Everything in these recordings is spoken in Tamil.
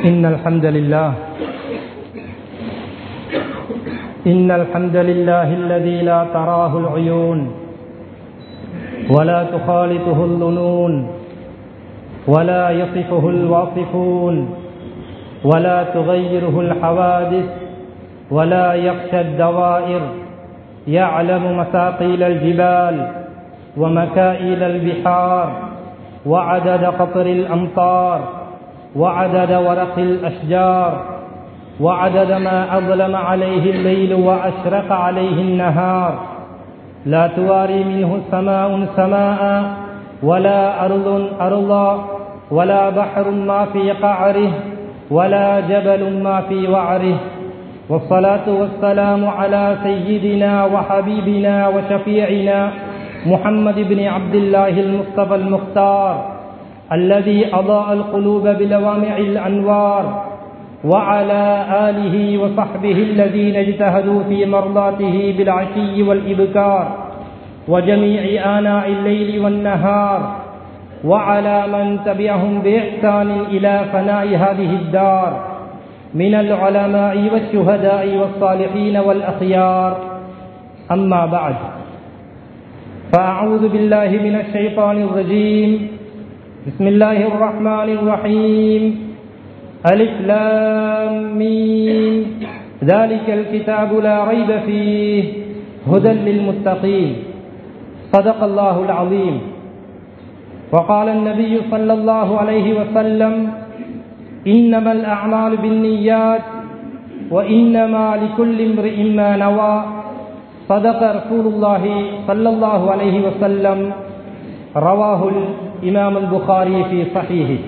إن الحمد لله إن الحمد لله الذي لا تراه العيون ولا تخالطه الظنون ولا يصفه الواصفون ولا تغيره الحوادث ولا يخشى الدوائر يعلم مثاقيل الجبال ومكائل البحار وعدد قطر الأمطار وعدد ورق الأشجار وعدد ما أظلم عليه الليل وأشرق عليه النهار لا تواري منه سماء سماء ولا أرض أرضا ولا بحر ما في قعره ولا جبل ما في وعره والصلاة والسلام على سيدنا وحبيبنا وشفيعنا محمد بن عبد الله المصطفى المختار الذي أضاء القلوب بلوامع الأنوار وعلى آله وصحبه الذين اجتهدوا في مرضاته بالعشي والإبكار وجميع آناء الليل والنهار وعلى من تبعهم بإحسان إلى فناء هذه الدار من العلماء والشهداء والصالحين والأخيار أما بعد فأعوذ بالله من الشيطان الرجيم بسم الله الرحمن الرحيم ألف لام ميم ذلك الكتاب لا ريب فيه هدى للمتقين صدق الله العظيم وقال النبي صلى الله عليه وسلم إنما الأعمال بالنيات وإنما لكل امرئ ما نوى صدق رسول الله صلى الله عليه وسلم رواه الإمام البخاري في صحيحه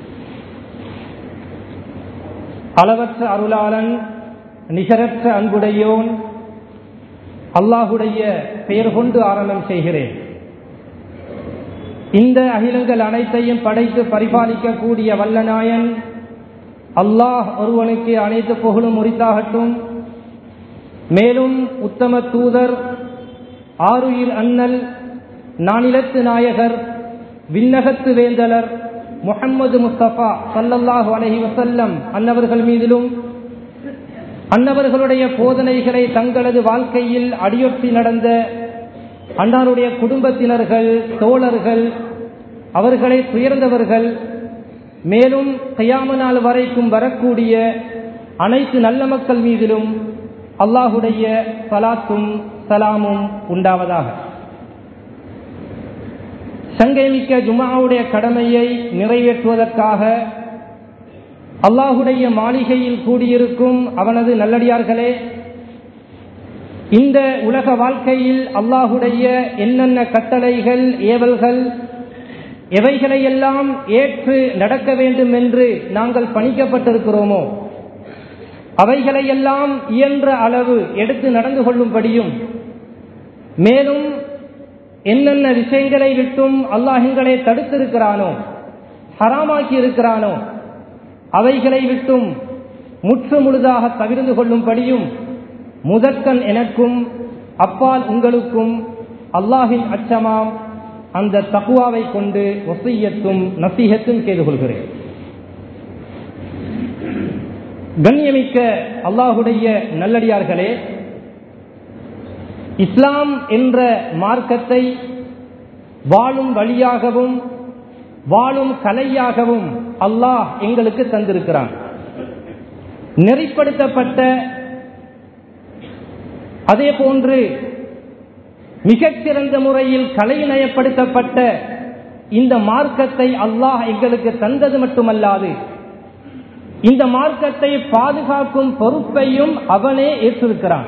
அளவற்ற அருளாளன் நிகரற்ற அன்புடையோன் அல்லாஹுடைய பெயர் கொண்டு ஆரம்பம் செய்கிறேன் இந்த அகிலங்கள் அனைத்தையும் படைத்து பரிபாலிக்கக்கூடிய வல்லநாயன் அல்லாஹ் ஒருவனுக்கு அனைத்து புகழும் உரித்தாகட்டும் மேலும் உத்தம தூதர் ஆருயிர் அண்ணல் நானிலத்து நாயகர் விண்ணகத்து வேந்தலர் முகம்மது முஸ்தபா சல்லல்லாஹு அலஹி வசல்லம் அன்னவர்கள் மீதிலும் அன்னவர்களுடைய போதனைகளை தங்களது வாழ்க்கையில் அடியொற்றி நடந்த அன்னாருடைய குடும்பத்தினர்கள் தோழர்கள் அவர்களை துயர்ந்தவர்கள் மேலும் கையாம நாள் வரைக்கும் வரக்கூடிய அனைத்து நல்ல மக்கள் மீதிலும் அல்லாஹுடைய சலாத்தும் சலாமும் உண்டாவதாக சங்கைமிக்க ஜுமாவுடைய கடமையை நிறைவேற்றுவதற்காக அல்லாஹுடைய மாளிகையில் கூடியிருக்கும் அவனது நல்லடியார்களே இந்த உலக வாழ்க்கையில் அல்லாஹுடைய என்னென்ன கட்டளைகள் ஏவல்கள் எவைகளையெல்லாம் ஏற்று நடக்க வேண்டும் என்று நாங்கள் பணிக்கப்பட்டிருக்கிறோமோ அவைகளையெல்லாம் இயன்ற அளவு எடுத்து நடந்து கொள்ளும்படியும் மேலும் என்னென்ன விஷயங்களை விட்டும் அல்லாஹங்களை தடுத்திருக்கிறானோ ஹராமாக்கி இருக்கிறானோ அவைகளை விட்டும் முற்று முழுதாக தவிர்ந்து கொள்ளும்படியும் முதற்கண் எனக்கும் அப்பால் உங்களுக்கும் அல்லாஹின் அச்சமாம் அந்த தக்குவாவை கொண்டு ஒசையத்தும் நசீகத்தும் செய்து கொள்கிறேன் கண்ணியமிக்க அல்லாஹுடைய நல்லடியார்களே இஸ்லாம் என்ற மார்க்கத்தை வாழும் வழியாகவும் வாழும் கலையாகவும் அல்லாஹ் எங்களுக்கு தந்திருக்கிறான் நெறிப்படுத்தப்பட்ட அதே போன்று மிகச்சிறந்த முறையில் கலைநயப்படுத்தப்பட்ட இந்த மார்க்கத்தை அல்லாஹ் எங்களுக்கு தந்தது மட்டுமல்லாது இந்த மார்க்கத்தை பாதுகாக்கும் பொறுப்பையும் அவனே ஏற்றிருக்கிறான்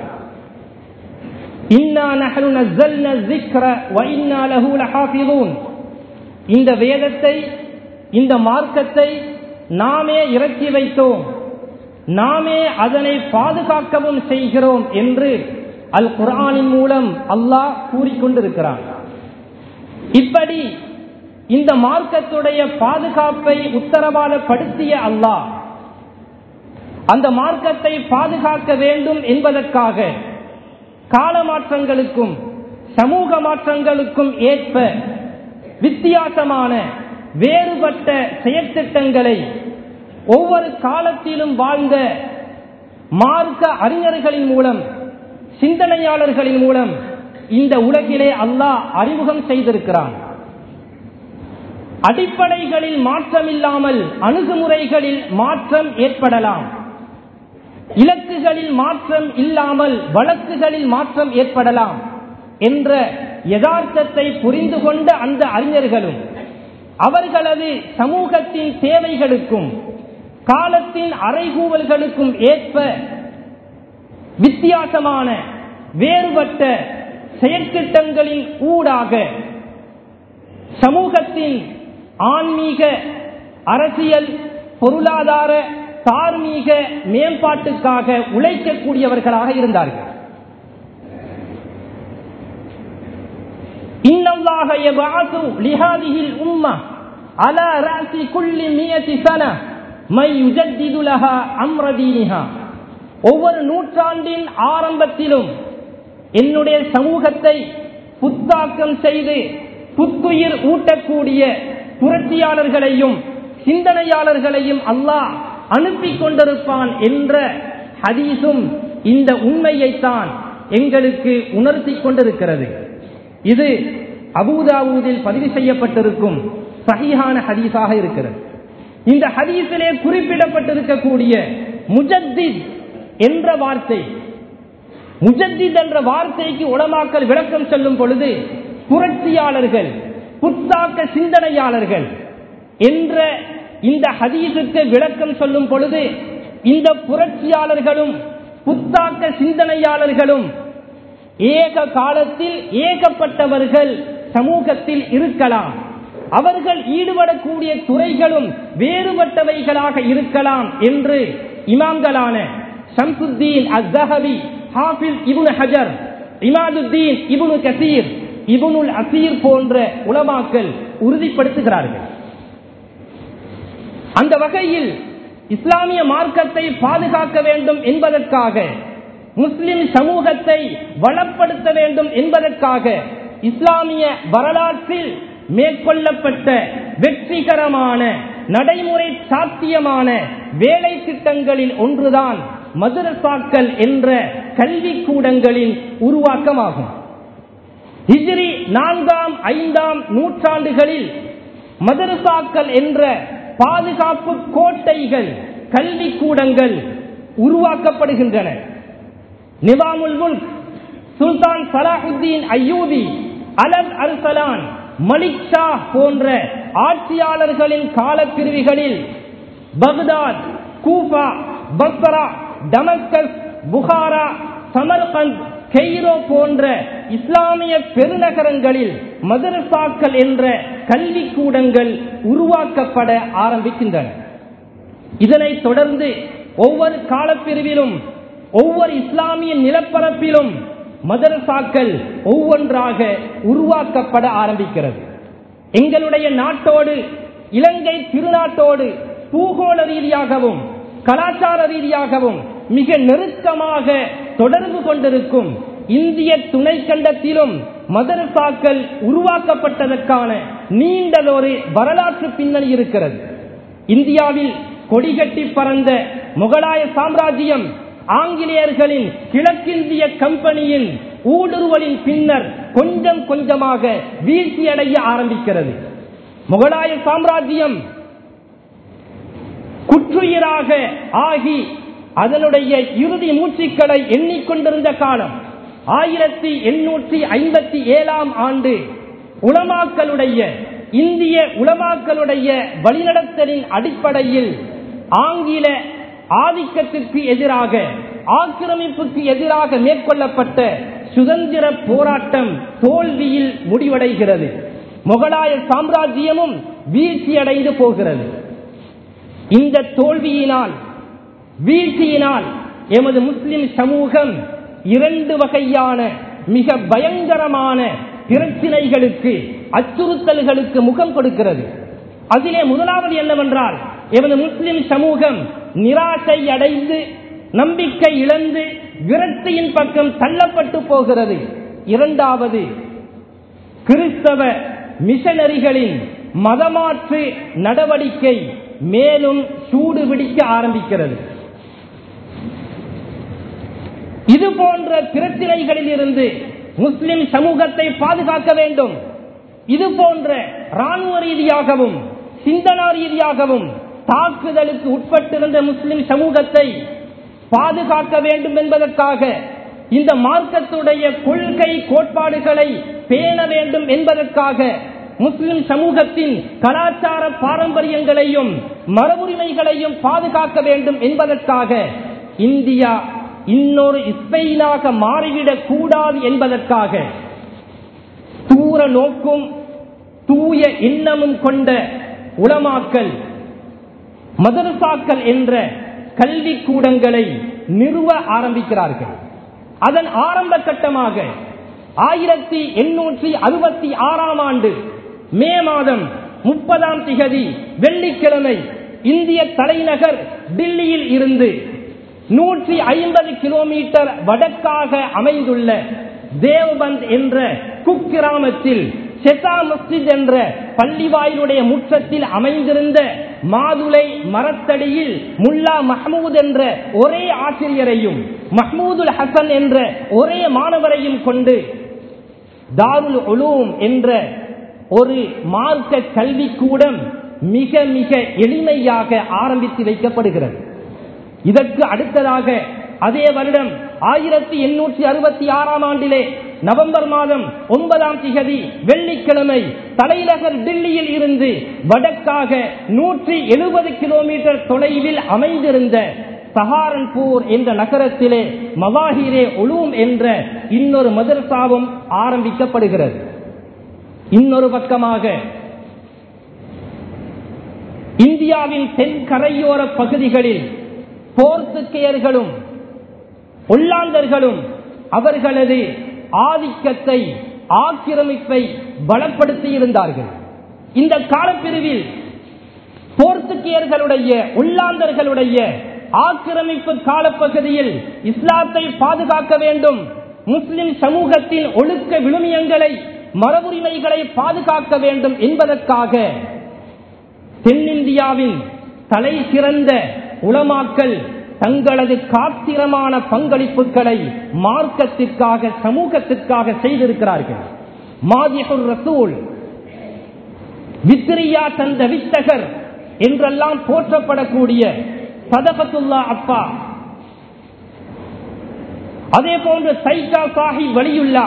இந்த வேதத்தை இந்த மார்க்கத்தை நாமே இறக்கி வைத்தோம் நாமே அதனை பாதுகாக்கவும் செய்கிறோம் என்று அல் குரானின் மூலம் அல்லாஹ் கூறிக்கொண்டிருக்கிறான் இப்படி இந்த மார்க்கத்துடைய பாதுகாப்பை உத்தரவாதப்படுத்திய அல்லாஹ் அந்த மார்க்கத்தை பாதுகாக்க வேண்டும் என்பதற்காக கால மாற்றங்களுக்கும் சமூக மாற்றங்களுக்கும் ஏற்ப வித்தியாசமான வேறுபட்ட செயற்திட்டங்களை ஒவ்வொரு காலத்திலும் வாழ்ந்த மார்க்க அறிஞர்களின் மூலம் சிந்தனையாளர்களின் மூலம் இந்த உலகிலே அல்லாஹ் அறிமுகம் செய்திருக்கிறான் அடிப்படைகளில் மாற்றம் இல்லாமல் அணுகுமுறைகளில் மாற்றம் ஏற்படலாம் இலக்குகளில் மாற்றம் இல்லாமல் வழக்குகளில் மாற்றம் ஏற்படலாம் என்ற யதார்த்தத்தை புரிந்து கொண்ட அந்த அறிஞர்களும் அவர்களது சமூகத்தின் தேவைகளுக்கும் காலத்தின் அறைகூவல்களுக்கும் ஏற்ப வித்தியாசமான வேறுபட்ட செயற்திட்டங்களின் ஊடாக சமூகத்தின் ஆன்மீக அரசியல் பொருளாதார தார்மீக மேம்பாட்டுக்காக உழைக்கக்கூடியவர்களாக இருந்தார்கள் இன்னல்லாக யபஅது லிஹாதிஹில் உம்ம அலா ரஅசி குல்லி மியத்தி சன மை யுஜத்திது லஹா அம்ர தீனிஹா ஒவ்வொரு நூற்றாண்டின் ஆரம்பத்திலும் என்னுடைய சமூகத்தை புத்தாக்கம் செய்து புத்துயிர் ஊட்டக்கூடிய புரட்சியாளர்களையும் சிந்தனையாளர்களையும் அல்லாஹ் அனுப்பி கொண்டிருப்பான் என்ற ஹதீஸும் இந்த உண்மையைத்தான் எங்களுக்கு உணர்த்தி கொண்டிருக்கிறது இது அபூதாவூதில் பதிவு செய்யப்பட்டிருக்கும் சகிஹான ஹதீஸாக இருக்கிறது இந்த ஹதீஸிலே குறிப்பிடப்பட்டிருக்கக்கூடிய முஜத்தித் என்ற வார்த்தை முஜத்தித் என்ற வார்த்தைக்கு உளமாக்கல் விளக்கம் சொல்லும் பொழுது புரட்சியாளர்கள் புத்தாக்க சிந்தனையாளர்கள் என்ற இந்த ஹதீஸுக்கு விளக்கம் சொல்லும் பொழுது இந்த புரட்சியாளர்களும் புத்தாக்க சிந்தனையாளர்களும் ஏக காலத்தில் ஏகப்பட்டவர்கள் சமூகத்தில் இருக்கலாம் அவர்கள் ஈடுபடக்கூடிய துறைகளும் வேறுபட்டவைகளாக இருக்கலாம் என்று இமாம்களான ஷம்சுத்தீன் அஸ்ஹபி ஹாஃபில் இபுன் ஹஜர் இமாதுத்தீன் இபுனு கசீர் இபுனுல் அசீர் போன்ற உலமாக்கள் உறுதிப்படுத்துகிறார்கள் அந்த வகையில் இஸ்லாமிய மார்க்கத்தை பாதுகாக்க வேண்டும் என்பதற்காக முஸ்லிம் சமூகத்தை வளப்படுத்த வேண்டும் என்பதற்காக இஸ்லாமிய வரலாற்றில் மேற்கொள்ளப்பட்ட வெற்றிகரமான நடைமுறை சாத்தியமான வேலை திட்டங்களில் ஒன்றுதான் மதுரசாக்கள் என்ற கல்வி கூடங்களின் உருவாக்கமாகும் ஹிஜ்ரி நான்காம் ஐந்தாம் நூற்றாண்டுகளில் மதரசாக்கள் என்ற பாதுகாப்பு கோட்டைகள் கல்வி கூடங்கள் உருவாக்கப்படுகின்றன நிவாமுல் முல்க் சுல்தான் சலாஹுத்தீன் ஐயூபி அலத் அல்சலான் மலிக் ஷா போன்ற ஆட்சியாளர்களின் காலப்பிரிவுகளில் Baghdad Kufa Basra Damascus Bukhara Samarkand Cairo போன்ற இஸ்லாமிய பெருநகரங்களில் மதரசாக்கள் என்ற கல்வி கூடங்கள் உருவாக்கப்பட ஆரம்பிக்கின்றன இதனைத் தொடர்ந்து ஒவ்வொரு காலப்பிரிவிலும் ஒவ்வொரு இஸ்லாமிய நிலப்பரப்பிலும் மதரசாக்கள் ஒவ்வொன்றாக உருவாக்கப்பட ஆரம்பிக்கிறது எங்களுடைய நாட்டோடு இலங்கை திருநாட்டோடு பூகோள ரீதியாகவும் கலாச்சார ரீதியாகவும் மிக நெருக்கமாக தொடர்பு கொண்டிருக்கும் இந்திய துணைக்கண்டத்திலும் மதரசாக்கள் உருவாக்கப்பட்டதற்கான நீண்டதொரு வரலாற்று பின்னணி இருக்கிறது இந்தியாவில் கொடிகட்டி பறந்த முகலாய சாம்ராஜ்யம் ஆங்கிலேயர்களின் கிழக்கிந்திய கம்பெனியின் ஊடுருவலின் பின்னர் கொஞ்சம் கொஞ்சமாக வீழ்ச்சியடைய ஆரம்பிக்கிறது முகலாய சாம்ராஜ்யம் குற்றுயிராக ஆகி அதனுடைய இறுதி மூச்சுக்களை எண்ணிக்கொண்டிருந்த காலம் ஆயிரத்தி எண்ணூற்றி ஐம்பத்தி ஏழாம் ஆண்டு உலமாக்களுடைய இந்திய உலமாக்களுடைய வழிநடத்தலின் அடிப்படையில் ஆங்கில ஆதிக்கத்திற்கு எதிராக ஆக்கிரமிப்புக்கு எதிராக மேற்கொள்ளப்பட்ட சுதந்திர போராட்டம் தோல்வியில் முடிவடைகிறது முகலாய சாம்ராஜ்யமும் வீழ்ச்சியடைந்து போகிறது இந்த தோல்வியினால் வீழ்ச்சியினால் எமது முஸ்லிம் சமூகம் இரண்டு வகையான மிக பயங்கரமான பிரச்சினைகளுக்கு அச்சுறுத்தல்களுக்கு முகம் கொடுக்கிறது அதிலே முதலாவது என்னவென்றால் எமது முஸ்லிம் சமூகம் நிராசை அடைந்து நம்பிக்கை இழந்து விரக்தியின் பக்கம் தள்ளப்பட்டு போகிறது இரண்டாவது கிறிஸ்தவ மிஷனரிகளின் மதமாற்று நடவடிக்கை மேலும் சூடு பிடிக்க ஆரம்பிக்கிறது இது போன்ற பிரச்சனைகளில் இருந்து முஸ்லிம் சமூகத்தை பாதுகாக்க வேண்டும் இது போன்ற ராணுவ ரீதியாகவும் சிந்தனா ரீதியாகவும் தாக்குதலுக்கு உட்பட்டிருந்த முஸ்லிம் சமூகத்தை பாதுகாக்க வேண்டும் என்பதற்காக இந்த மார்க்கத்துடைய கொள்கை கோட்பாடுகளை பேண வேண்டும் என்பதற்காக முஸ்லிம் சமூகத்தின் கலாச்சார பாரம்பரியங்களையும் மரபுரிமைகளையும் பாதுகாக்க வேண்டும் என்பதற்காக இந்தியா இன்னொரு இஸ்பெயினாக மாறிவிடக் கூடாது என்பதற்காக தூர நோக்கும் தூய எண்ணமும் கொண்ட உளமாக்கல் மதரசாக்கள் என்ற கல்வி கூடங்களை நிறுவ ஆரம்பிக்கிறார்கள் அதன் ஆரம்ப கட்டமாக ஆயிரத்தி எண்ணூற்றி அறுபத்தி ஆறாம் ஆண்டு மே மாதம் முப்பதாம் திகதி வெள்ளிக்கிழமை இந்திய தலைநகர் டில்லியில் இருந்து நூற்றி ஐம்பது கிலோமீட்டர் வடக்காக அமைந்துள்ள தேவ்பந்த் என்ற குக்கிராமத்தில் செசா மஸ்ஜித் என்ற பள்ளிவாயிலுடைய முற்றத்தில் அமைந்திருந்த மாதுளை மரத்தடியில் முல்லா மஹமூத் என்ற ஒரே ஆசிரியரையும் மஹமூதுல் ஹசன் என்ற ஒரே மாணவரையும் கொண்டு தாருல் உலூம் என்ற ஒரு மார்க்க கல்விக்கூடம் மிக மிக எளிமையாக ஆரம்பித்து வைக்கப்படுகிறது இதற்கு அடுத்ததாக அதே வருடம் ஆயிரத்தி எண்ணூற்றி அறுபத்தி ஆறாம் ஆண்டிலே நவம்பர் மாதம் ஒன்பதாம் திகதி வெள்ளிக்கிழமை தலைநகர் டில்லியில் இருந்து வடக்காக நூற்றி எழுபது கிலோமீட்டர் தொலைவில் அமைந்திருந்த சஹாரன்பூர் என்ற நகரத்திலே மவாஹிரே ஒலூம் என்ற இன்னொரு மதரசாவும் ஆரம்பிக்கப்படுகிறது இன்னொரு பக்கமாக இந்தியாவின் தென்கரையோர பகுதிகளில் போர்த்துக்கேயர்களும் ஒல்லாந்தர்களும் அவர்களது ஆதிக்கத்தை ஆக்கிரமிப்பை பலப்படுத்தி இருந்தார்கள் இந்த காலப்பிரிவில் போர்த்துக்கேயர்களுடைய உள்ளாந்தர்களுடைய ஆக்கிரமிப்பு காலப்பகுதியில் இஸ்லாத்தை பாதுகாக்க வேண்டும் முஸ்லிம் சமூகத்தின் ஒழுக்க விழுமியங்களை மரபுரிமைகளை பாதுகாக்க வேண்டும் என்பதற்காக தென்னிந்தியாவின் தலை சிறந்த உளமாக்கல் தங்களது காத்திரமான பங்களிப்புகளை மார்க்கத்திற்காக சமூகத்திற்காக செய்திருக்கிறார்கள் மாதிகுர் ரசூல் வித்ரியா தந்த வித்தகர் என்றெல்லாம் போற்றப்படக்கூடிய சதபத்துல்லா அப்பா அதே போன்று சைகா சாஹிப் வலியுல்லா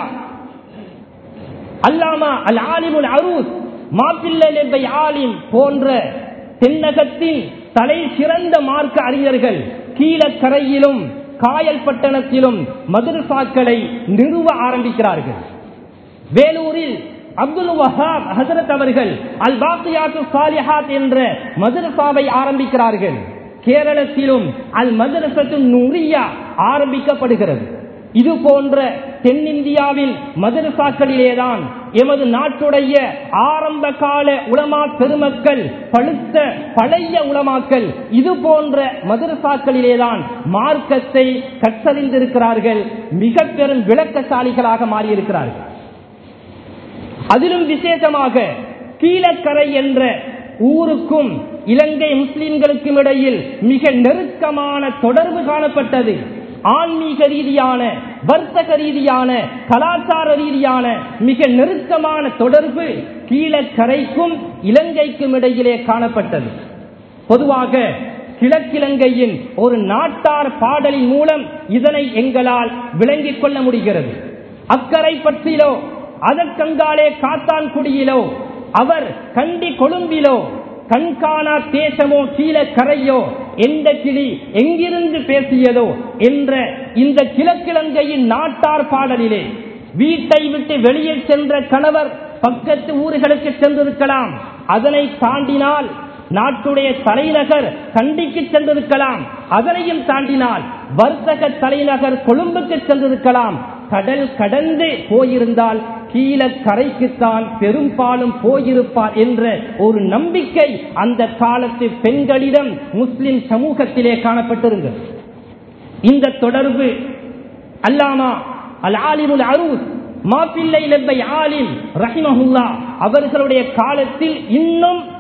அல்லாமா அல் ஆலிமுல் அரூஸ் மாப்பிள்ளை ஆலிம் போன்ற தென்னகத்தின் தலை சிறந்த மார்க்க அறிஞர்கள் கீழக்கரையிலும் காயல் பட்டணத்திலும் மதுரசாக்களை நிறுவ ஆரம்பிக்கிறார்கள் வேலூரில் அப்துல் வஹாப் ஹசரத் அவர்கள் அல் பாக்கியாத்து சாலிஹாத் என்ற மதுரசாவை ஆரம்பிக்கிறார்கள் கேரளத்திலும் அல் மதரசத்து நூரியா ஆரம்பிக்கப்படுகிறது இது போன்ற தென்னிந்தியாவின் மதரசாக்களிலேதான் எமது நாட்டுடைய ஆரம்ப கால உலமா பெருமக்கள் பழுத்த பழைய உலமாக்கள் இது போன்ற மதரசாக்களிலேதான் மார்க்கத்தை கற்றறிந்திருக்கிறார்கள் மிக பெரும் விளக்கசாலிகளாக மாறியிருக்கிறார்கள் அதிலும் விசேஷமாக கீழக்கரை என்ற ஊருக்கும் இலங்கை முஸ்லிம்களுக்கும் இடையில் மிக நெருக்கமான தொடர்பு காணப்பட்டது ஆன்மீக ரீதியான வர்த்தக ரீதியான கலாச்சார ரீதியான மிக நெருக்கமான தொடர்பு கீழக்கரைக்கும் இலங்கைக்கும் இடையிலே காணப்பட்டது பொதுவாக கிழக்கிழங்கையின் ஒரு நாட்டார் பாடலின் மூலம் இதனை எங்களால் விளங்கிக் கொள்ள முடிகிறது அக்கறை பற்றிலோ அதற்கங்காலே காத்தான்குடியிலோ அவர் கண்டி கொழும்பிலோ கண்காணா தேசமோ கீழே கரையோ எந்த கிளி எங்கிருந்து பேசியதோ என்ற இந்த கிழக்கிழங்கையின் நாட்டார் பாடலிலே வீட்டை விட்டு வெளியில் சென்ற கணவர் பக்கத்து ஊர்களுக்கு சென்றிருக்கலாம் அதனை தாண்டினால் நாட்டுடைய தலைநகர் கண்டிக்கு சென்றிருக்கலாம் அதனையும் தாண்டினால் வர்த்தக தலைநகர் கொழும்புக்கு சென்றிருக்கலாம் கடல் கடந்து போயிருந்தால் கீழ கரைக்குத்தான் பெரும்பாலும் போயிருப்பார் என்ற ஒரு நம்பிக்கை அந்த காலத்து பெண்களிடம் முஸ்லிம் சமூகத்திலே காணப்பட்டிருந்தது இந்த தொடர்பு அல்லாமா அல் ஆலிமுல் அரூஸ் மாப்பிள்ளை லெப்பை ஆலிம் ரஹிமஹுல்லா அவர்களுடைய காலத்தில் இன்னும்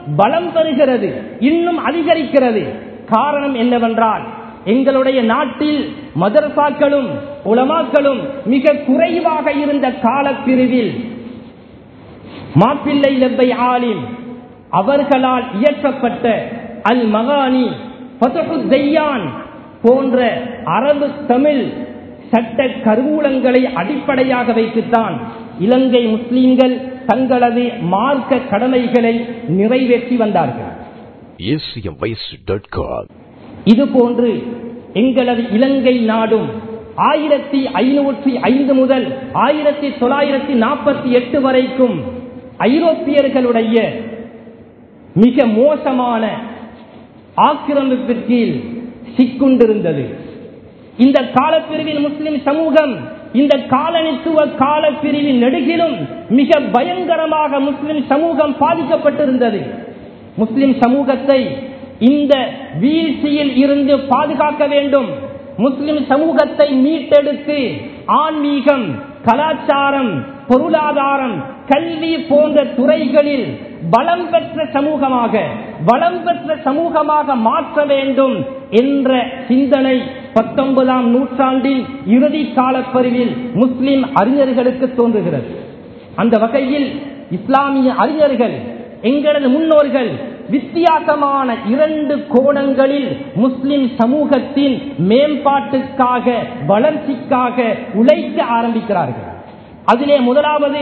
பலம் பெறுகிறது இன்னும் அதிகரிக்கிறது காரணம் என்னவென்றால் எங்களுடைய நாட்டில் மதரசாக்களும் உலமாக்களும் மிக குறைவாக இருந்த காலப்பிரிவில் மாப்பிள்ளை லெப்பை ஆலிம் அவர்களால் இயற்றப்பட்ட அல் மகானி ஃபதுஹுத்தையான் போன்ற அரபு தமிழ் சட்ட கருவூலங்களை அடிப்படையாக வைத்துத்தான் இலங்கை முஸ்லிம்கள் தங்களது மார்க்க கடமைகளை நிறைவேற்றி வந்தார்கள் acmvoice.com இது போன்று எங்களது இலங்கை நாடும் ஆயிரத்தி ஐநூற்றி ஐந்து முதல் ஆயிரத்தி தொள்ளாயிரத்தி நாற்பத்தி எட்டு வரைக்கும் ஐரோப்பியர்களுடைய மிக மோசமான ஆக்கிரமிப்பு கீழ் சிக்குண்டிருந்தது இந்த காலப்பிரிவில் முஸ்லிம் சமூகம் இந்த காலனித்துவ காலப்பிரிவின் நெடுகிலும் மிக பயங்கரமாக முஸ்லிம் சமூகம் பாதிக்கப்பட்டிருந்தது முஸ்லிம் சமூகத்தை இந்த வீழ்ச்சியில் இருந்து பாதுகாக்க வேண்டும் முஸ்லிம் சமூகத்தை மீட்டெடுத்து ஆன்மீகம் கலாச்சாரம் பொருளாதாரம் கல்வி போன்ற துறைகளில் பலம் பெற்ற சமூகமாக வளம் பெற்ற சமூகமாக மாற்ற வேண்டும் என்ற சிந்தனை பத்தொன்பதாம் நூற்றாண்டின் இறுதி காலப்பருவில் முஸ்லிம் அறிஞர்களுக்கு தோன்றுகிறது அந்த வகையில் இஸ்லாமிய அறிஞர்கள் எங்களது முன்னோர்கள் வித்தியாசமான இரண்டு கோணங்களில் முஸ்லிம் சமூகத்தின் மேம்பாட்டுக்காக வளர்ச்சிக்காக உழைக்க ஆரம்பிக்கிறார்கள் அதிலே முதலாவது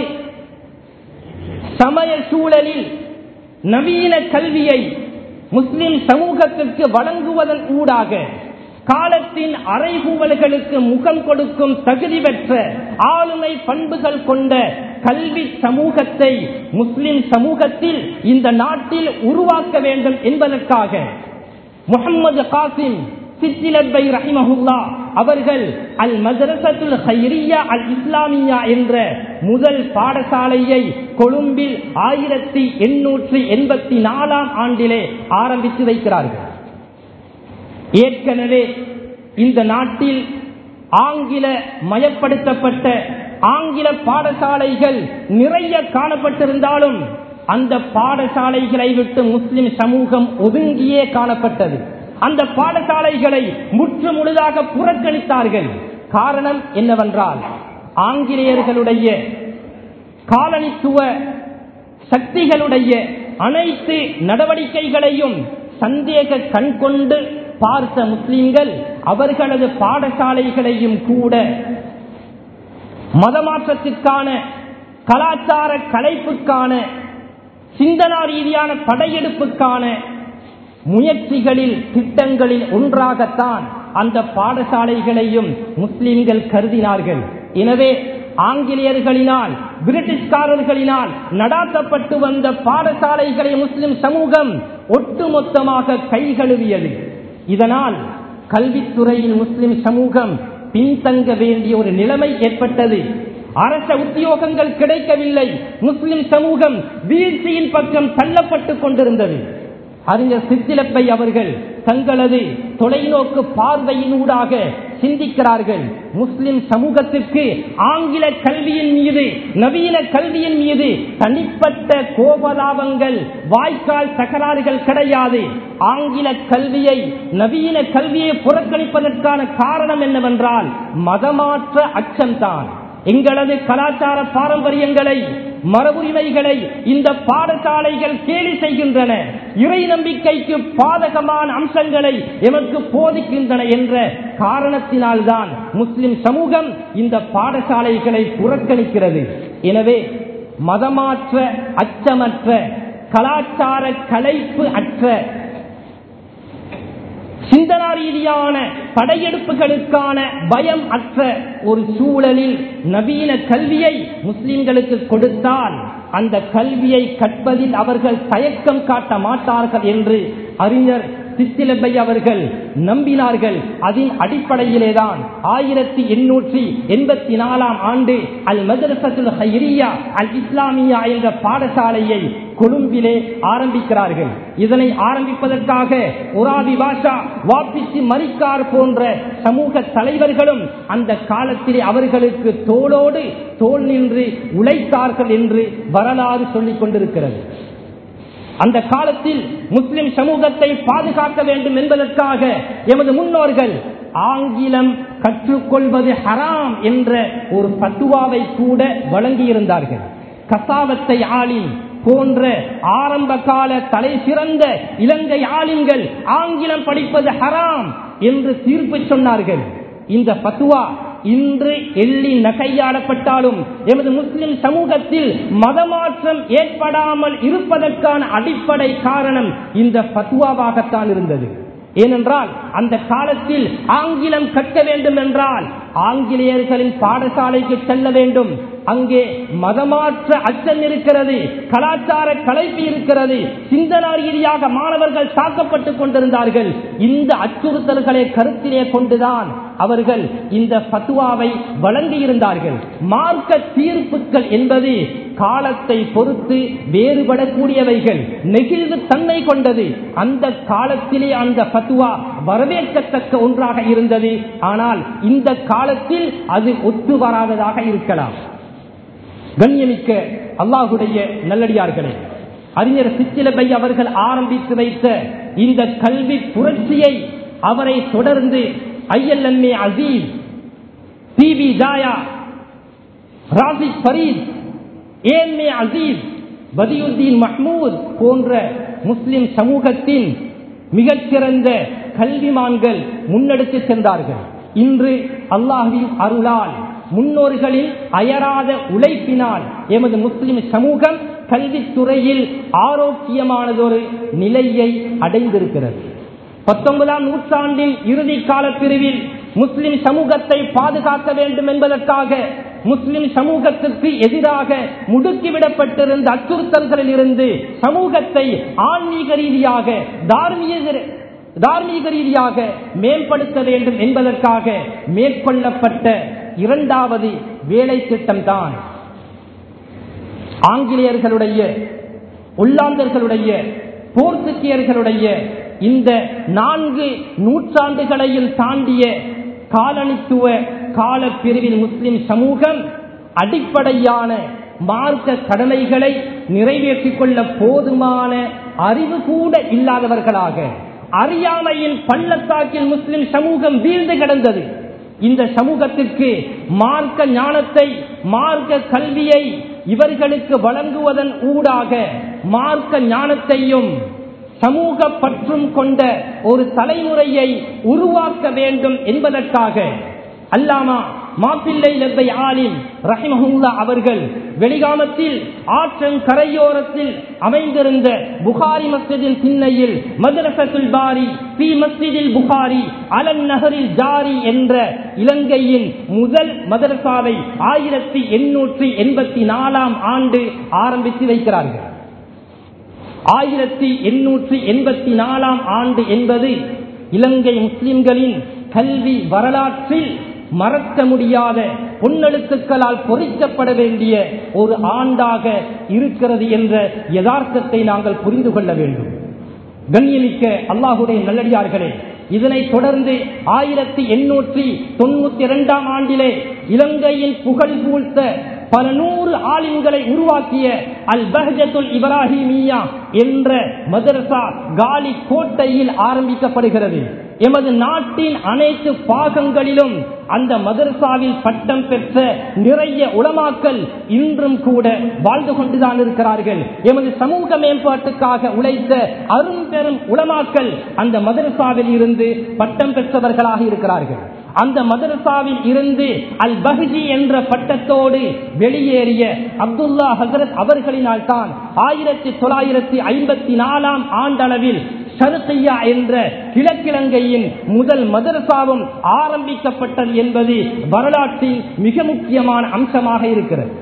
சமய சூழலில் நவீன கல்வியை முஸ்லிம் சமூகத்திற்கு வழங்குவதன் ஊடாக காலத்தின் அறைகூவல்களுக்கு முகம் கொடுக்கும் தகுதி பெற்ற ஆளுமை பண்புகள் கொண்ட கல்வி சமூகத்தை முஸ்லிம் சமூகத்தில் இந்த நாட்டில் உருவாக்க வேண்டும் என்பதற்காக முகமது காசிம் சித்திலப்பை ரஹிமஹுல்லா அவர்கள் அல் மதரசத்துல் ஹைரியா அல் இஸ்லாமியா என்ற முதல் பாடசாலையை கொழும்பில் ஆயிரத்தி எண்ணூற்றி எண்பத்தி நாலாம் ஆண்டிலே ஆரம்பித்து வைக்கிறார்கள் ஏற்கனவே இந்த நாட்டில் ஆங்கில மயப்படுத்தப்பட்ட ஆங்கில பாடசாலைகள் நிறைய காணப்பட்டிருந்தாலும் அந்த பாடசாலைகளை விட்டு முஸ்லிம் சமூகம் ஒதுங்கியே காணப்பட்டது அந்த பாடசாலைகளை முற்று முழுதாக புறக்கணித்தார்கள் காரணம் என்னவென்றால் ஆங்கிலேயர்களுடைய காலனித்துவ சக்திகளுடைய அனைத்து நடவடிக்கைகளையும் சந்தேக கண் கொண்டு பார்த்த முஸ்லிம்கள் அவர்களது பாடசாலைகளையும் கூட மதமாற்றத்திற்கான கலாச்சார கலைப்புக்கான சிந்தனா ரீதியான படையெடுப்புக்கான முயற்சிகளில் திட்டங்களில் ஒன்றாகத்தான் அந்த பாடசாலைகளையும் முஸ்லிம்கள் கருதினார்கள் எனவே ஆங்கிலேயர்களினால் பிரிட்டிஷ்காரர்களினால் நடாத்தப்பட்டு வந்த பாடசாலைகளை முஸ்லிம் சமூகம் ஒட்டுமொத்தமாக கைகழுவியது இதனால் கல்வித்துறையில் முஸ்லிம் சமூகம் பின்தங்க வேண்டிய ஒரு நிலைமை ஏற்பட்டது அரச உத்தியோகங்கள் கிடைக்கவில்லை முஸ்லிம் சமூகம் வீழ்ச்சியின் பக்கம் தள்ளப்பட்டுக் கொண்டிருந்தது அறிஞர் சித்திலப்பை அவர்கள் தங்களது தொலைநோக்கு பார்வையினூடாக சிந்திக்கிறார்கள் முஸ்லிம் சமூகத்திற்கு ஆங்கில கல்வியின் மீது நவீன கல்வியின் மீது தனிப்பட்ட கோபலாபங்கள் வாய்க்கால் தகராறுகள் கிடையாது ஆங்கில கல்வியை நவீன கல்வியை புறக்கணிப்பதற்கான காரணம் என்னவென்றால் மதமாற்ற அச்சம்தான் எங்களது கலாச்சார பாரம்பரியங்களை மரபுரிமைகளை இந்த பாடசாலைகள் கேலி செய்கின்றன இறை நம்பிக்கைக்கு பாதகமான அம்சங்களை எமக்கு போதிக்கின்றன என்ற காரணத்தினால்தான் முஸ்லிம் சமூகம் இந்த பாடசாலைகளை புறக்கணிக்கிறது எனவே மதமாற்ற அச்சமற்ற கலாச்சார கலைப்பு அற்ற சிந்தனா ரீதியான படையெடுப்புகளுக்கான பயம் அற்ற ஒரு சூழலில் நவீன கல்வியை முஸ்லிம்களுக்கு கொடுத்தால் அந்த கல்வியை கற்பதில் அவர்கள் தயக்கம் காட்ட மாட்டார்கள் என்று அறிஞர் சித்திலப்பை அவர்கள் நம்பினார்கள் அதன் அடிப்படையிலேதான் ஆயிரத்தி எண்ணூற்றி எண்பத்தி நாலாம் ஆண்டு அல் மதரசத்துல் ஹைரியா அல் இஸ்லாமியா என்ற பாடசாலையை கொழும்பிலே ஆரம்பிக்கிறார்கள் இதனை ஆரம்பிப்பதற்காக உராபி பாஷா வாப்பிச்சி மரிக்கார் போன்ற சமூக தலைவர்களும் அந்த காலத்திலே அவர்களுக்கு தோளோடு தோல் நின்று உழைத்தார்கள் என்று வரலாறு சொல்லிக் கொண்டிருக்கிறது அந்த காலத்தில் முஸ்லிம் சமூகத்தை பாதுகாக்க வேண்டும் என்பதற்காக எமது முன்னோர்கள் ஆங்கிலம் கற்றுக்கொள்வது ஹராம் என்ற ஒரு பத்துவாவை கூட வழங்கியிருந்தார்கள் கசாவத்தை ஆளின் போன்ற ஆரம்ப கால தலை சிறந்த இலங்கை ஆளுங்கள் ஆங்கிலம் படிப்பது ஹராம் என்று தீர்ப்பு சொன்னார்கள் இந்த பத்துவா இன்று எள்ளி நகையாடப்பட்டாலும் எமது முஸ்லிம் சமூகத்தில் மதமாற்றம் ஏற்படாமல் இருப்பதற்கான அடிப்படை காரணம் இந்த பத்துவாவாகத்தான் இருந்தது ஏனென்றால் அந்த காலத்தில் ஆங்கிலம் கற்க வேண்டும் என்றால் ஆங்கிலேயர்களின் பாடசாலைக்கு செல்ல வேண்டும் அங்கே மதமாற்ற அச்சம் இருக்கிறது கலாச்சார கலைப்பு இருக்கிறது சிந்தனா ரீதியாக மாணவர்கள் தாக்கப்பட்டுக் கொண்டிருந்தார்கள் இந்த அச்சுறுத்தல்களை கருத்திலே கொண்டுதான் அவர்கள் இந்த பத்துவாவை வழங்கியிருந்தார்கள் மார்க்க தீர்ப்புகள் என்பது காலத்தை பொறுத்து வேறுபடக்கூடியவைகள் நெகிழ்வு தன்மை கொண்டது அந்த காலத்திலே அந்த பத்துவா வரவேற்கத்தக்க ஒன்றாக இருந்தது ஆனால் இந்த காலத்தில் அது ஒத்து வராததாக இருக்கலாம் கண்ணியமிக்க அல்லாஹுடைய நல்லடியார்களே அறிஞர் சிச்சிலபை அவர்கள் ஆரம்பித்து வைத்த இந்த கல்வி புரட்சியை அவரை தொடர்ந்து I L M A Azeez T V Jayah Razik Fareed A M A Azeez Badiuddin Mahmud போன்ற முஸ்லிம் சமூகத்தின் மிகச்சிறந்த கல்விமான்கள் முன்னெடுத்து சென்றார்கள் இன்று அல்லாஹுவின் அருளால் முன்னோர்களின் அயராத உழைப்பினால் எமது முஸ்லிம் சமூகம் கல்வித்துறையில் ஆரோக்கியமானதொரு நிலையை அடைந்திருக்கிறது பத்தொன்பதாம் நூற்றாண்டின் இறுதி கால பிரிவில் முஸ்லிம் சமூகத்தை பாதுகாக்க வேண்டும் என்பதற்காக முஸ்லிம் சமூகத்திற்கு எதிராக முடுக்கிவிடப்பட்டிருந்த அச்சுறுத்தல்களில் இருந்து சமூகத்தை ஆன்மீக ரீதியாக தார்மீக தார்மீக ரீதியாக மேம்படுத்த வேண்டும் என்பதற்காக மேற்கொள்ளப்பட்ட இரண்டாவது வேலை திட்டம்தான் ஆங்கிலேயர்களுடைய உள்ளாந்தர்களுடைய போர்த்துக்கியர்களுடைய இந்த நான்கு நூற்றாண்டுகளையும் தாண்டிய காலனித்துவ கால பிரிவில் முஸ்லிம் சமூகம் அடிப்படையான மார்க்க கடமைகளை நிறைவேற்றிக் கொள்ள போதுமான அறிவு கூட இல்லாதவர்களாக அறியாமையின் பள்ளத்தாக்கில் முஸ்லிம் சமூகம் வீழ்ந்து கிடந்தது இந்த சமூகத்திற்கு மார்க்க ஞானத்தை மார்க்க கல்வியை இவர்களுக்கு வழங்குவதன் ஊடாக மார்க்க ஞானத்தையும் சமூக பற்றும் கொண்ட ஒரு தலைமுறையை உருவாக்க வேண்டும் என்பதற்காக அல்லாமா மாப்பிள்ளை லெப்பை ஆலிம் ரஹிமஹுல்லா அவர்கள் வெளிகாமத்தில் ஆற்றன் கரையோரத்தில் அமைந்திருந்த புகாரி மஸ்ஜிதின் திண்ணையில் மதரசத்துல் பாரி பி மஸ்ஜிதில் புகாரி அலன் நகரில் ஜாரி என்ற இலங்கையின் முதல் மதரசாவை ஆயிரத்தி எண்ணூற்றி எண்பத்தி நாலாம் ஆண்டு ஆரம்பித்து வைக்கிறார்கள் ஆயிரத்தி எண்ணூற்றி எண்பத்தி நாலாம் ஆண்டு என்பது இலங்கை முஸ்லிம்களின் கல்வி வரலாற்றில் மறக்க முடியாத பொன்னெழுத்துக்களால் பொறிக்கப்பட வேண்டிய ஒரு ஆண்டாக இருக்கிறது என்ற யதார்த்தத்தை நாங்கள் புரிந்து கொள்ள வேண்டும் கண்ணியமிக்க அல்லாஹுடைய நல்லடியார்களே இதனைத் தொடர்ந்து ஆயிரத்தி எண்ணூற்றி தொண்ணூத்தி இரண்டாம் ஆண்டிலே இலங்கையின் புகழ் பூழ்த்த பல நூறு ஆலிம்களை உருவாக்கிய அல் பஹஜத்துல் இப்ராஹிமியா என்ற மதரசா காலி கோட்டையில் ஆரம்பிக்கப்படுகிறது எமது நாட்டின் அனைத்து பாகங்களிலும் அந்த மதரசாவில் பட்டம் பெற்ற நிறைய உளமாக்கல் இன்றும் கூட வாழ்ந்து கொண்டுதான் இருக்கிறார்கள் எமது சமூக மேம்பாட்டுக்காக உழைத்த அரும்பெரும் உளமாக்கல் அந்த மதரசாவில் இருந்து பட்டம் பெற்றவர்களாக இருக்கிறார்கள் அந்த மதரசாவில் இருந்து அல் பஹ்ஜி என்ற பட்டத்தோடு வெளியேறிய அப்துல்லா ஹசரத் அவர்களினால் தான் ஆயிரத்தி தொள்ளாயிரத்தி ஐம்பத்தி நாலாம் ஆண்டளவில் ஷருக்கையா என்ற கிழக்கிழங்கையின் முதல் மதரசாவும் ஆரம்பிக்கப்பட்டது என்பது வரலாற்றில் மிக முக்கியமான அம்சமாக இருக்கிறது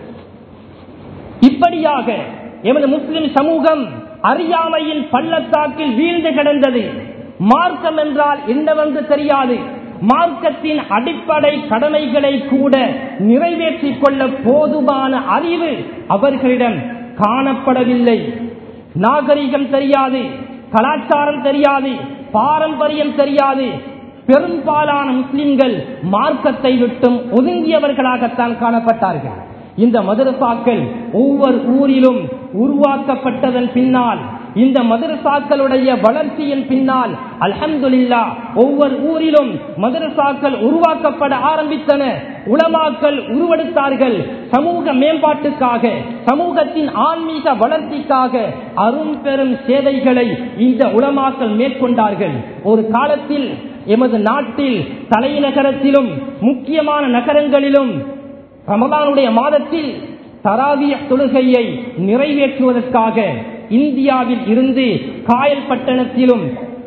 இப்படியாக எமது முஸ்லிம் சமூகம் அறியாமையின் பள்ளத்தாக்கில் வீழ்ந்து கிடந்தது மார்க்கம் என்றால் என்னவென்று தெரியாது மார்க்கத்தின் அடிப்படை கடமைகளை கூட நிறைவேற்றிக் கொள்ள போதுமான அறிவு அவர்களிடம் காணப்படவில்லை நாகரிகம் தெரியாது கலாச்சாரம் தெரியாது பாரம்பரியம் தெரியாது பெரும்பாலான முஸ்லிம்கள் மார்க்கத்தை விட்டும் ஒதுங்கியவர்களாகத்தான் காணப்பட்டார்கள் இந்த மதரசாக்கள் ஒவ்வொரு ஊரிலும் உருவாக்கப்பட்டதன் பின்னால் இந்த மதரசாக்களுடைய வளர்ச்சியின் பின்னால் அல்ஹம்துலில்லா ஒவ்வொரு ஊரிலும் மதரசாக்கள் உருவாக்கப்பட ஆரம்பித்தன உலமாக்கள் உருவெடுத்தார்கள் சமூக மேம்பாட்டுக்காக சமூகத்தின் ஆன்மீக வளர்ச்சிக்காக அரும் பெரும் சேவைகளை இந்த உலமாக்கள் மேற்கொண்டார்கள் ஒரு காலத்தில் எமது நாட்டில் தலைநகரத்திலும் முக்கியமான நகரங்களிலும் ரமதானுடைய மாதத்தில் தராவிய தொழுகையை நிறைவேற்றுவதற்காக இந்தியாவில் இருந்து காயல் பட்டணத்திலும்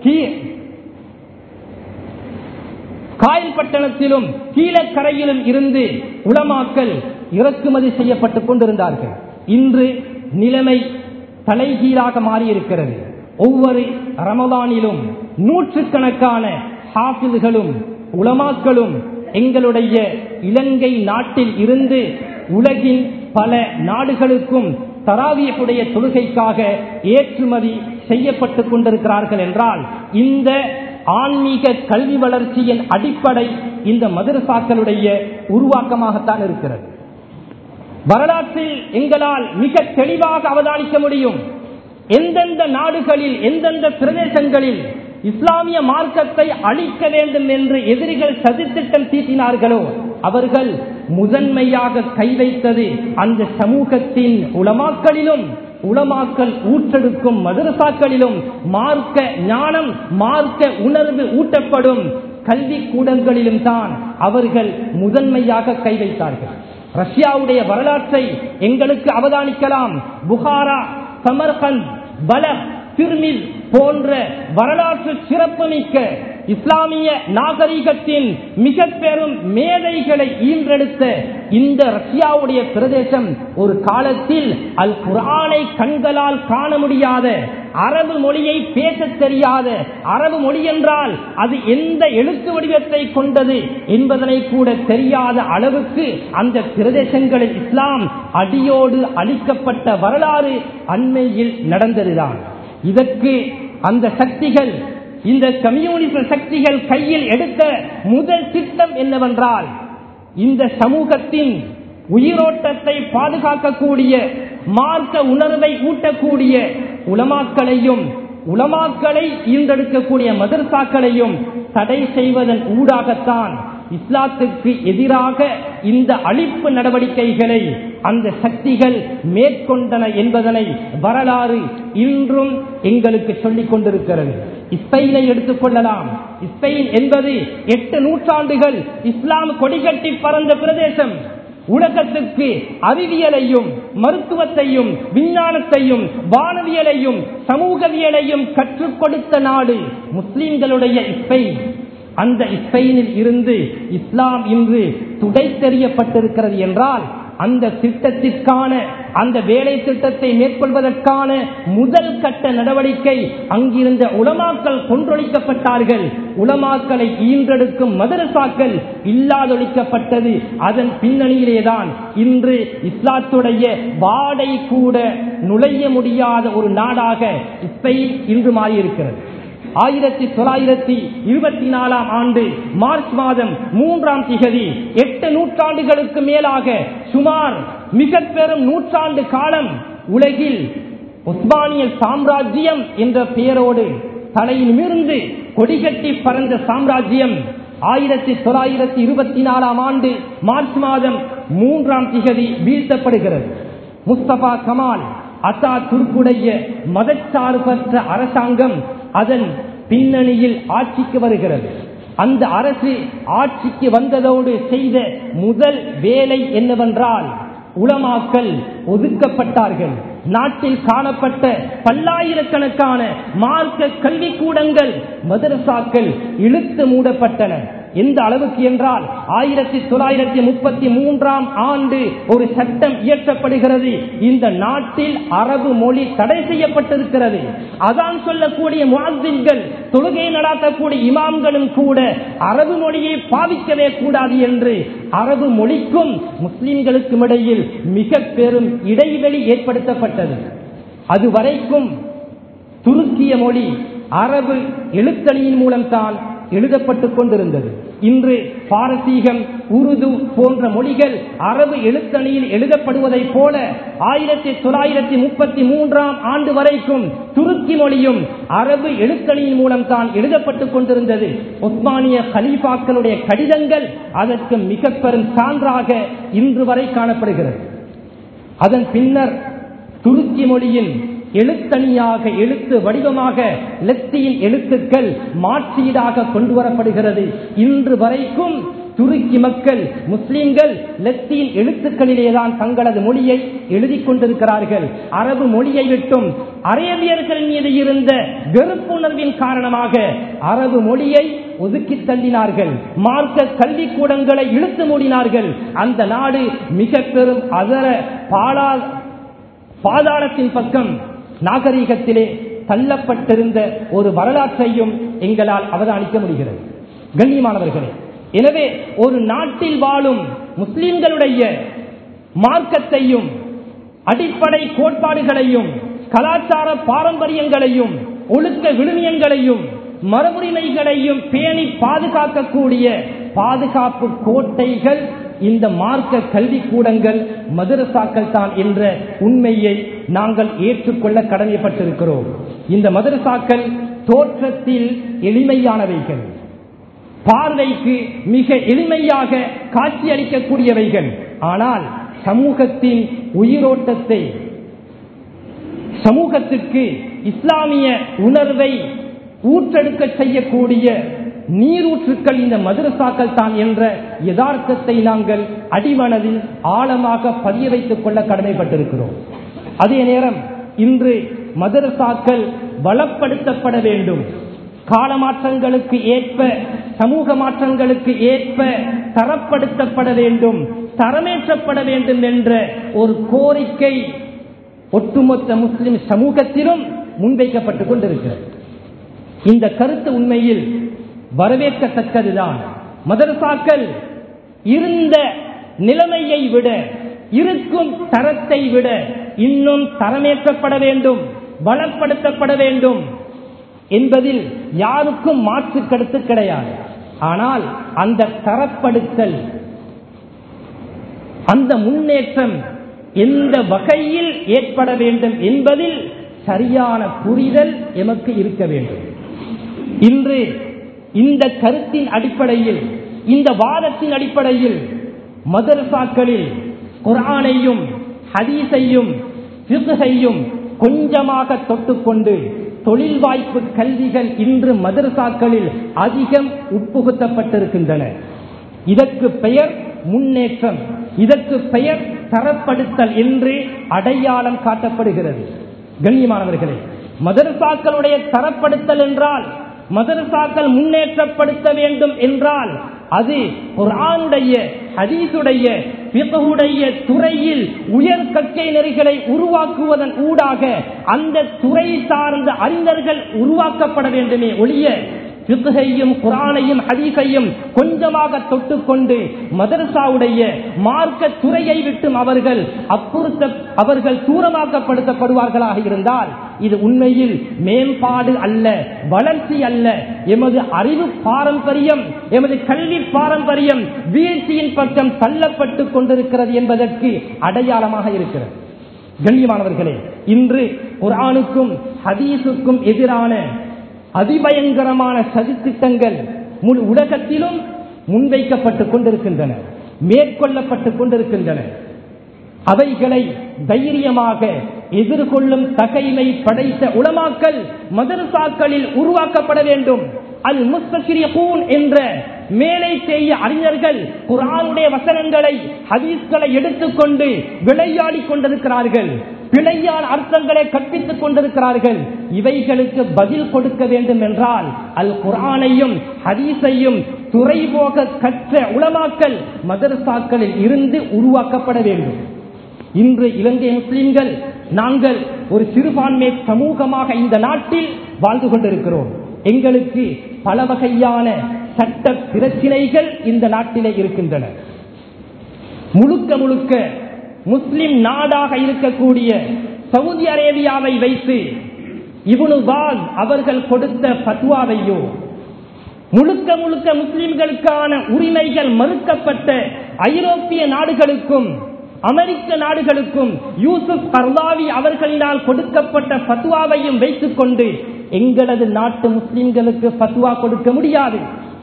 காயல் பட்டணத்திலும் கீழக்கரையிலும் இருந்து உளமாக்கல் இறக்குமதி செய்யப்பட்டுக் கொண்டிருந்தார்கள் இன்று நிலைமை தலைகீழாக மாறியிருக்கிறது ஒவ்வொரு ரமதானிலும் நூற்றுக்கணக்கான ஹாஃபில்களும் உலமாக்களும் எங்களுடைய இலங்கை நாட்டில் இருந்து உலகின் பல நாடுகளுக்கும் தராவியுடைய தொழுகைக்காக ஏற்றுமதி செய்யப்பட்டுக் கொண்டிருக்கிறார்கள் என்றால் இந்த ஆன்மீக கல்வி வளர்ச்சியின் அடிப்படை இந்த மதரசாக்களுடைய உருவாக்கமாகத்தான் இருக்கிறது வரலாற்றில் எங்களால் மிக தெளிவாக அவதானிக்க முடியும் எந்தெந்த நாடுகளில் எந்தெந்த பிரதேசங்களில் இஸ்லாமிய மார்க்கத்தை அழிக்க வேண்டும் என்று எதிரிகள் சதித்திட்டம் தீட்டினார்களோ அவர்கள் முதன்மையாக கை வைத்தது அந்த சமூகத்தின் உலமாக்களிலும் உலமாக்கல் ஊற்றெடுக்கும் மதரசாக்களிலும் மார்க்க ஞானம் மார்க்க உணர்வு ஊட்டப்படும் கல்வி கூடங்களிலும் தான் அவர்கள் முதன்மையாக கை வைத்தார்கள் ரஷ்யாவுடைய வரலாற்றை எங்களுக்கு அவதானிக்கலாம் புகாரா சமர்கந்த் பலக் திருமில் போன்ற வரலாற்று சிறப்புமிக்க இஸ்லாமிய நாகரிகத்தின் மிக பெரும் மேதைகளை ஈன்றெடுத்த இந்த ரஷ்யாவுடைய பிரதேசம் ஒரு காலத்தில் அல் குரானை கண்களால் காண முடியாத அரபு மொழியை பேச தெரியாத அரபு மொழி என்றால் அது எந்த எழுத்து வடிவத்தை கொண்டது என்பதனை கூட தெரியாத அளவுக்கு அந்த பிரதேசங்களில் இஸ்லாம் அடியோடு அளிக்கப்பட்ட வரலாறு அண்மையில் நடந்ததுதான் இதற்கு அந்த சக்திகள் இந்த கம்யூனிஸ்ட் சக்திகள் கையில் எடுத்த முதல் திட்டம் என்னவென்றால் இந்த சமூகத்தின் உயிரோட்டத்தை பாதுகாக்கக்கூடிய மார்க்க உணர்வை ஊட்டக்கூடிய உலமாக்களையும் உலமாக்களை ஈன்றெடுக்கக்கூடிய மதர்சாக்களையும் தடை செய்வதன் ஊடாகத்தான் இஸ்லாத்துக்கு எதிராக இந்த அழிப்பு நடவடிக்கைகளை அந்த சக்திகள் மேற்கொண்டன என்பதனை வரலாறு இன்றும் எங்களுக்கு சொல்லிக் கொண்டிருக்கிறது இஸ்பெயினை எடுத்துக் கொள்ளலாம் இஸ்பெயின் என்பது எட்டு நூற்றாண்டுகள் இஸ்லாம் கொடிகட்டி பறந்த பிரதேசம் உலகத்துக்கு அறிவியலையும் மருத்துவத்தையும் விஞ்ஞானத்தையும் வானவியலையும் சமூகவியலையும் கற்றுக் கொடுத்த நாடு முஸ்லிம்களுடைய இஸ்பெயின் அந்த இஸ்பெயினில் இருந்து இஸ்லாம் இன்று துடைத்தெறியப்பட்டிருக்கிறது என்றால் அந்த திட்டத்திற்கான அந்த வேலை திட்டத்தை மேற்கொள்வதற்கான முதல் கட்ட நடவடிக்கை அங்கிருந்த உலமாக்கள் கொன்றொழிக்கப்பட்டார்கள் உலமாக்களை ஈன்றெடுக்கும் மதரசாக்கள் இல்லாதொழிக்கப்பட்டது அதன் பின்னணியிலேதான் இன்று இஸ்லாத்துடைய வாடை கூட நுழைய முடியாத ஒரு நாடாக ஸ்பெயின் இன்று மாறியிருக்கிறது ஆயிரத்தி தொள்ளாயிரத்தி இருபத்தி நாலாம் ஆண்டு மார்ச் மாதம் மூன்றாம் திகதி எட்டு நூற்றாண்டுகளுக்கு மேலாக சுமார் மிக பெரும் நூற்றாண்டு காலம் உலகில் உஸ்மானிய சாம்ராஜ்யம் என்ற பெயரோடு தலையிலிருந்து கொடிகட்டி பறந்த சாம்ராஜ்யம் ஆயிரத்தி தொள்ளாயிரத்தி இருபத்தி நாலாம் ஆண்டு மார்ச் மாதம் மூன்றாம் திகதி வீழ்த்தப்படுகிறது முஸ்தபா கமால் அசா துருக்குடைய மதச்சார்பற்ற அரசாங்கம் அதன் பின்னணியில் ஆட்சிக்கு வருகிறது அந்த அரசு ஆட்சிக்கு வந்ததோடு செய்த முதல் வேலை என்னவென்றால் உளமாக்கல் ஒதுக்கப்பட்டார்கள் நாட்டில் காணப்பட்ட பல்லாயிரக்கணக்கான மார்க்க கல்விக்கூடங்கள் மதரசாக்கள் இழுத்து மூடப்பட்டன எந்த அளவுக்கு என்றால் ஆயிரத்தி தொள்ளாயிரத்தி முப்பத்தி மூன்றாம் ஆண்டு ஒரு சட்டம் இயற்றப்படுகிறது இந்த நாட்டில் அரபு மொழி தடை செய்யப்பட்டிருக்கிறது அதான் சொல்லக்கூடிய முவாசின்கள் தொழுகை நடாத்தக்கூடிய இமாம்களும் கூட அரபு மொழியை பாவிக்கவே கூடாது என்று அரபு மொழிக்கும் முஸ்லிம்களுக்கும் இடையில் மிக பெரும் இடைவெளி ஏற்படுத்தப்பட்டது அதுவரைக்கும் துருக்கிய மொழி அரபு எழுத்தணியின் மூலம்தான் எழுதப்பட்டுக் கொண்டிருந்தது இன்று பாரசீகம் உருது போன்ற மொழிகள் அரபு எழுத்தணியில் எழுதப்படுவதைப் போல ஆயிரத்தி தொள்ளாயிரத்தி முப்பத்தி மூன்றாம் ஆண்டு வரைக்கும் துருக்கி மொழியும் அரபு எழுத்தணியின் மூலம் தான் எழுதப்பட்டுக் கொண்டிருந்தது ஒஸ்மானிய கலீஃபாக்களுடைய கடிதங்கள் அதற்கு மிக பெரும் சான்றாக இன்று வரை காணப்படுகிறது அதன் பின்னர் துருக்கி மொழியின் எழுத்தணியாக எழுத்து வடிவமாக லெத்தியின் எழுத்துக்கள் மாற்றீடாக கொண்டு வரப்படுகிறது இன்று வரைக்கும் துருக்கி மக்கள் முஸ்லிம்கள் லெத்தியின் எழுத்துக்களிலேதான் தங்களது மொழியை எழுதிக் கொண்டிருக்கிறார்கள் அரபு மொழியை விட்டும் அரேபியர்கள் மீது இருந்த வெறுப்புணர்வின் காரணமாக அரபு மொழியை ஒதுக்கி தள்ளினார்கள் மார்க்க கல்விக்கூடங்களை இழுத்து மூடினார்கள் அந்த நாடு மிக பெரும் அதர பாலா பாதாளத்தின் பக்கம் நாகரீகத்திலே தள்ளப்பட்டிருந்த ஒரு வரலாற்றையும் எங்களால் அவதானிக்க முடிகிறது கண்ணியமானவர்களே எனவே ஒரு நாட்டில் வாழும் முஸ்லிம்களுடைய மார்க்கத்தையும் அடிப்படை கோட்பாடுகளையும் கலாச்சார பாரம்பரியங்களையும் ஒழுக்க விழுமியங்களையும் மரபுரிமைகளையும் பேணி பாதுகாக்கக்கூடிய பாதுகாப்பு கோட்டைகள் இந்த மார்க்க கல்விக்கூடங்கள் மதரசாக்கள் தான் என்ற உண்மையை நாங்கள் ஏற்றுக்கொள்ள கடமைப்பட்டிருக்கிறோம் இந்த மதரசாக்கள் தோற்றத்தில் எளிமையானவைகள் பார்வைக்கு மிக எளிமையாக காட்சியளிக்கக்கூடியவைகள் ஆனால் சமூகத்தின் உயிரோட்டத்தை சமூகத்துக்கு இஸ்லாமிய உணர்வை ஊற்றெடுக்க செய்யக்கூடிய நீரூற்றுக்கள் இந்த மதுரசாக்கள் தான் என்ற யதார்த்தத்தை நாங்கள் அடிமனதில் ஆழமாக பதிய வைத்துக் கொள்ள கடமைப்பட்டிருக்கிறோம் அதே நேரம் இன்று மதரசாக்கள் பலப்படுத்தப்பட வேண்டும் கால மாற்றங்களுக்கு ஏற்ப சமூக மாற்றங்களுக்கு ஏற்ப தரப்படுத்தப்பட வேண்டும் தரமேற்றப்பட வேண்டும் என்ற ஒரு கோரிக்கை ஒட்டுமொத்த முஸ்லிம் சமூகத்திலும் முன்வைக்கப்பட்டுக் கொண்டிருக்கிறது இந்த கருத்து உண்மையில் வரவேற்கத்தக்கதுதான் மதரசாக்கள் இருந்த நிலைமையை விட இருக்கும் தரத்தை விட இன்னும் தரமேற்றப்பட வேண்டும் பலப்படுத்தப்பட வேண்டும் என்பதில் யாருக்கும் மாற்று கருத்து கிடையாது ஆனால் அந்த தரப்படுத்தல் அந்த முன்னேற்றம் எந்த வகையில் ஏற்பட வேண்டும் என்பதில் சரியான புரிதல் எமக்கு இருக்க வேண்டும் இன்று இந்த கருத்தின் அடிப்படையில் இந்த வாதத்தின் அடிப்படையில் மதரசாக்களில் குரானையும் ஹதீஸையும் பிசுகையும் கொஞ்சமாக தொட்டுக்கொண்டு தொழில் வாய்ப்பு கல்விகள் இன்று மதரசாக்களில் அதிகம் உட்புகுத்தப்பட்டிருக்கின்றன இதற்கு பெயர் முன்னேற்றம் இதற்கு பெயர் தரப்படுத்தல் என்று அடையாளம் காட்டப்படுகிறது கண்ணியமானவர்களே மதரசாக்களுடைய தரப்படுத்தல் என்றால் மதரசாக்கள் முன்னேற்றப்படுத்த வேண்டும் என்றால் அது குரானுடைய ஹதீசுடைய பிறகுடைய துறையில் உயர் கற்கை நெறிகளை உருவாக்குவதன் ஊடாக அந்த துறை சார்ந்த அறிஞர்கள் உருவாக்கப்பட வேண்டுமே ஒழிய பிசுகையும் குரானையும் ஹதீஸையும் கொஞ்சமாக தொட்டுக்கொண்டு மதரசாவுடைய மார்க்க துறையை விட்டும் அவர்கள் அப்புறுத்த அவர்கள் தூரமாக்கப்படுத்தப்படுவார்களாக இருந்தால் இது உண்மையில் மேம்பாடு அல்ல வளர்ச்சி அல்ல எமது அறிவு பாரம்பரியம் எமது கல்வி பாரம்பரியம் வீழ்ச்சியின் பக்கம் தள்ளப்பட்டு கொண்டிருக்கிறது என்பதற்கு அடையாளமாக இருக்கிறது கண்ணியமானவர்களே இன்று குரானுக்கும் ஹதீஸுக்கும் எதிரான அதிபயங்கரமான சதித்திட்டங்கள் முழு உலகத்திலும் முன்வைக்கப்பட்டுக் கொண்டிருக்கின்றன மேற்கொள்ளப்பட்டுக் கொண்டிருக்கின்றன அவைகளை தைரியமாக எதிர்கொள்ளும் தகைமை படைத்த உளமாக்கல் மதரசாக்களில் உருவாக்கப்பட வேண்டும் அல் முஸ்தகிரியூன் என்ற மேலை செய்ய அறிஞர்கள் குரானுடைய வசனங்களை ஹதீஸ்களை எடுத்துக்கொண்டு விளையாடி கொண்டிருக்கிறார்கள் பிழையான அர்த்தங்களை கற்பித்துக் கொண்டிருக்கிறார்கள் இவைகளுக்கு பதில் கொடுக்க வேண்டும் என்றால் அல் குரானையும் ஹதீஸையும் துறைபோக கற்ற உளமாக்கல் மதரசாக்களில் இருந்து உருவாக்கப்பட வேண்டும் இன்று இலங்கை முஸ்லிம்கள் நாங்கள் ஒரு சிறுபான்மை சமூகமாக இந்த நாட்டில் வாழ்ந்து கொண்டிருக்கிறோம் எங்களுக்கு பல வகையான சட்ட பிரச்சினைகள் இந்த நாட்டிலே இருக்கின்றன முழுக்க முழுக்க முஸ்லிம் நாடாக இருக்கக்கூடிய சவுதி அரேபியாவை வைத்து இவனு பாஸ் அவர்கள் கொடுத்த பத்வாவையோ முழுக்க முழுக்க முஸ்லிம்களுக்கான உரிமைகள் மறுக்கப்பட்ட ஐரோப்பிய நாடுகளுக்கும் அமெரிக்க நாடுகளுக்கும் யூசுப் கர்லாவி அவர்களினால் கொடுக்கப்பட்ட பத்வாவையும் வைத்துக் கொண்டு எங்களது நாட்டு முஸ்லிம்களுக்கு பத்வா கொடுக்க முடியாது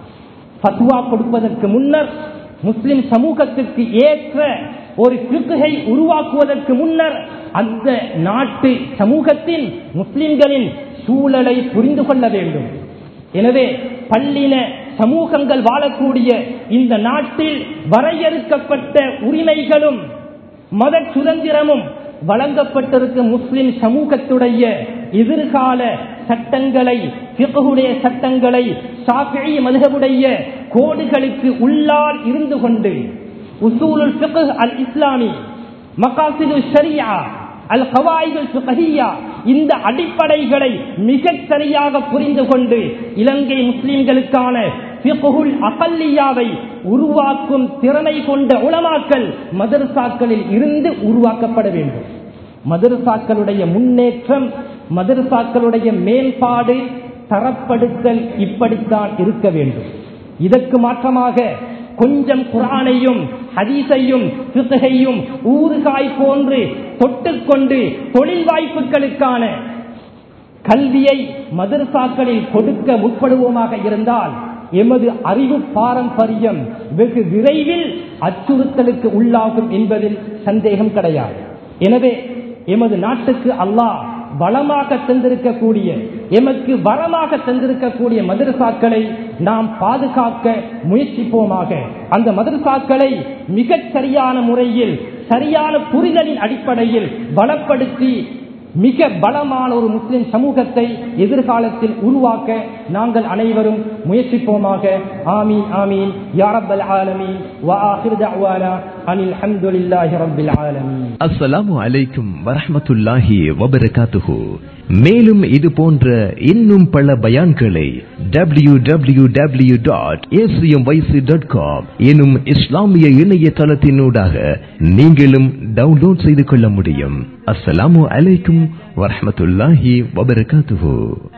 பத்வா கொடுப்பதற்கு முன்னர் முஸ்லிம் சமூகத்திற்கு ஏற்ற ஒரு கிருக்குகை உருவாக்குவதற்கு முன்னர் அந்த நாட்டு சமூகத்தின் முஸ்லிம்களின் சூழலை புரிந்து கொள்ள வேண்டும் எனவே பள்ளின சமூகங்கள் வாழக்கூடிய இந்த நாட்டில் வரையறுக்கப்பட்ட உரிமைகளும் மத சுதந்திரமும் வழங்கப்பட்டிருக்கும் முஸ்லிம் சமூகத்துடைய எதிர்கால சட்டங்களை பிறகுடைய சட்டங்களை சாஃபி மதுகவுடைய கோடுகளுக்கு உள்ளால் இருந்து கொண்டு உசூலுல் ஃபிக்ஹ் அல் இஸ்லாமி மகாசிது ஷரியா அல் கவாய்கள் சுகஹியா இந்த அடிப்படைகளை மிகச் சரியாக புரிந்து கொண்டு இலங்கை முஸ்லிம்களுக்கான ஃபிக்ஹுல் அகல்லியாவை உருவாக்கும் திறமை கொண்ட உலமாக்கள் மதரசாக்களில் இருந்து உருவாக்கப்பட வேண்டும் மதரசாக்களுடைய முன்னேற்றம் மதரசாக்களுடைய மேம்பாடு தரப்படுத்தல் இப்படித்தான் இருக்க வேண்டும் இதற்கு மாற்றமாக கொஞ்சம் குரானையும் ஹதீஸையும் பிசகையும் ஊறுகாய் போன்று தொட்டுக்கொண்டு தொழில் வாய்ப்புகளுக்கான கல்வியை மதரசாக்களில் கொடுக்க முற்படுவோமாக இருந்தால் எமது அறிவு பாரம்பரியம் வெகு விரைவில் அச்சுறுத்தலுக்கு உள்ளாகும் என்பதில் சந்தேகம் கிடையாது எனவே எமது நாட்டுக்கு அல்லாஹ் வளமாக தந்திருக்கக்கூடிய எமக்கு வரமாக தந்திருக்கக்கூடிய மதரசாக்களை நாம் பாதுகாக்க முயற்சிப்போமாக அந்த மதரசாக்களை மிகச் சரியான முறையில் சரியான புரிதலின் அடிப்படையில் பலப்படுத்தி மிக பலமான ஒரு முஸ்லிம் சமூகத்தை எதிர்காலத்தில் உருவாக்க நாங்கள் அனைவரும் முயற்சிப்போமாக ஆமீன் ஆமீன் யாரப்பல் ஆலமீன் وآخر دعوانا أن الحمد لله رب العالمين அஸ்ஸலாமு அலைக்கும் வரஹ்மத்துல்லாஹி வபரகாத்துஹு மேலும் இது போன்ற இன்னும் பல பயான்களை W W W dot dot com எனும் இஸ்லாமிய இணையதளத்தினூடாக நீங்களும் டவுன்லோட் செய்து கொள்ள முடியும் அஸ்ஸலாமு அலைக்கும் வரஹ்மத்துல்லாஹி வபரகாத்துஹு